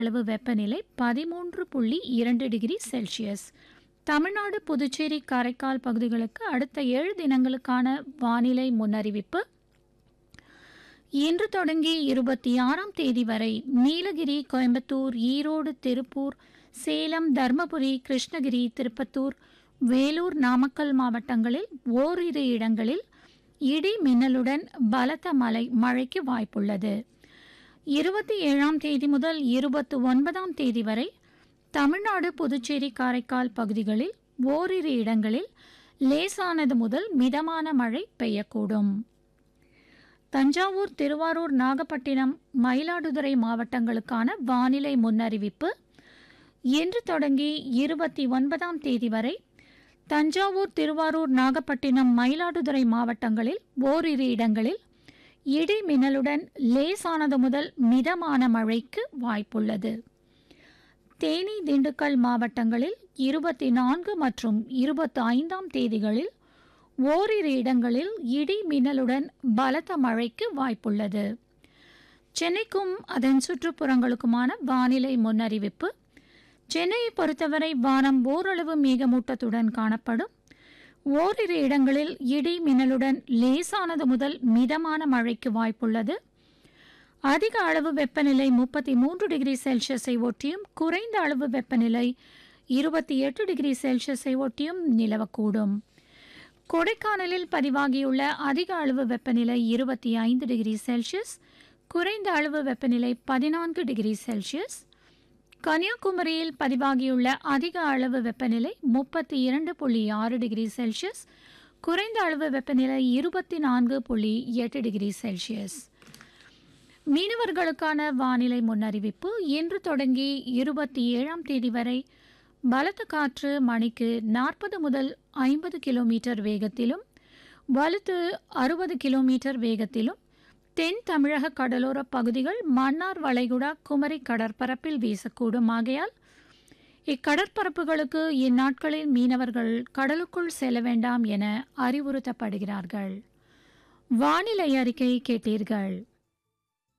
அளவு வெப்பநிலை பதிமூன்று புள்ளி இரண்டு டிகிரி செல்சியஸ் தமிழ்நாடு புதுச்சேரி காரைக்கால் பகுதிகளுக்கு அடுத்த ஏழு தினங்களுக்கான வானிலை முன்னறிவிப்பு இன்று தொடங்கி இருபத்தி ஆறாம் தேதி வரை நீலகிரி கோயம்புத்தூர் ஈரோடு திருப்பூர் சேலம் தர்மபுரி கிருஷ்ணகிரி திருப்பத்தூர் வேலூர் நாமக்கல் மாவட்டங்களில் ஓரிரு இடங்களில் இடி மின்னலுடன் பலத்த மழை மழைக்கு வாய்ப்புள்ளது இருபத்தி ஏழாம் தேதி முதல் இருபத்தி ஒன்பதாம் தேதி வரை தமிழ்நாடு புதுச்சேரி காரைக்கால் பகுதிகளில் ஓரிரு இடங்களில் லேசானது முதல் மிதமான மழை பெய்யக்கூடும் தஞ்சாவூர் திருவாரூர் நாகப்பட்டினம் மயிலாடுதுறை மாவட்டங்களுக்கான வானிலை முன்னறிவிப்பு இன்று தொடங்கி இருபத்தி ஒன்பதாம் தேதி வரை தஞ்சாவூர் திருவாரூர் நாகப்பட்டினம் மயிலாடுதுறை மாவட்டங்களில் ஓரிரு இடங்களில் இடி மின்னலுடன் லேசானது முதல் மிதமான மழைக்கு வாய்ப்புள்ளது தேனி திண்டுக்கல் மாவட்டங்களில் இருபத்தி நான்கு மற்றும் இருபத்தி ஐந்தாம் தேதிகளில் ஓரிரு இடங்களில் இடி மின்னலுடன் பலத்த மழைக்கு வாய்ப்புள்ளது சென்னைக்கும் அதன் சுற்றுப்புறங்களுக்குமான வானிலை முன்னறிவிப்பு சென்னையை பொறுத்தவரை வானம் ஓரளவு மேகமூட்டத்துடன் காணப்படும் ஓரிரு இடங்களில் இடி மின்னலுடன் லேசானது முதல் மிதமான மழைக்கு வாய்ப்புள்ளது அதிக அளவு வெப்பநிலை முப்பத்தி மூன்று டிகிரி செல்சியஸை ஒட்டியும் குறைந்த அளவு வெப்பநிலை இருபத்தி எட்டு டிகிரி செல்சியஸை ஒட்டியும் நிலவக்கூடும் கொடைக்கானலில் பதிவாகியுள்ள அதிக அளவு வெப்பநிலை இருபத்தி ஐந்து டிகிரி செல்சியஸ் குறைந்த அளவு வெப்பநிலை பதினான்கு டிகிரி செல்சியஸ் கன்னியாகுமரியில் பதிவாகியுள்ள அதிக அளவு வெப்பநிலை முப்பத்தி இரண்டு புள்ளி ஆறு டிகிரி செல்சியஸ் குறைந்த அளவு வெப்பநிலை இருபத்தி நான்கு புள்ளி எட்டு டிகிரி செல்சியஸ் மீனவர்களுக்கான வானிலை முன்னறிவிப்பு இன்று தொடங்கி இருபத்தி ஏழாம் தேதி வரை பலத்த காற்று மணிக்கு நாற்பது முதல் ஐம்பது கிலோமீட்டர் வேகத்திலும் வலுத்து அறுபது கிலோமீட்டர் வேகத்திலும் தென் தமிழக கடலோர பகுதிகள் மன்னார் வளைகுடா குமரி கடற்பரப்பில் வீசக்கூடும் ஆகையால் இக்கடற்பரப்புகளுக்கு இந்நாட்களில் மீனவர்கள் கடலுக்குள் செல்ல வேண்டாம் என அறிவுறுத்தப்படுகிறார்கள் வானிலை அறிக்கை கேட்டீர்கள்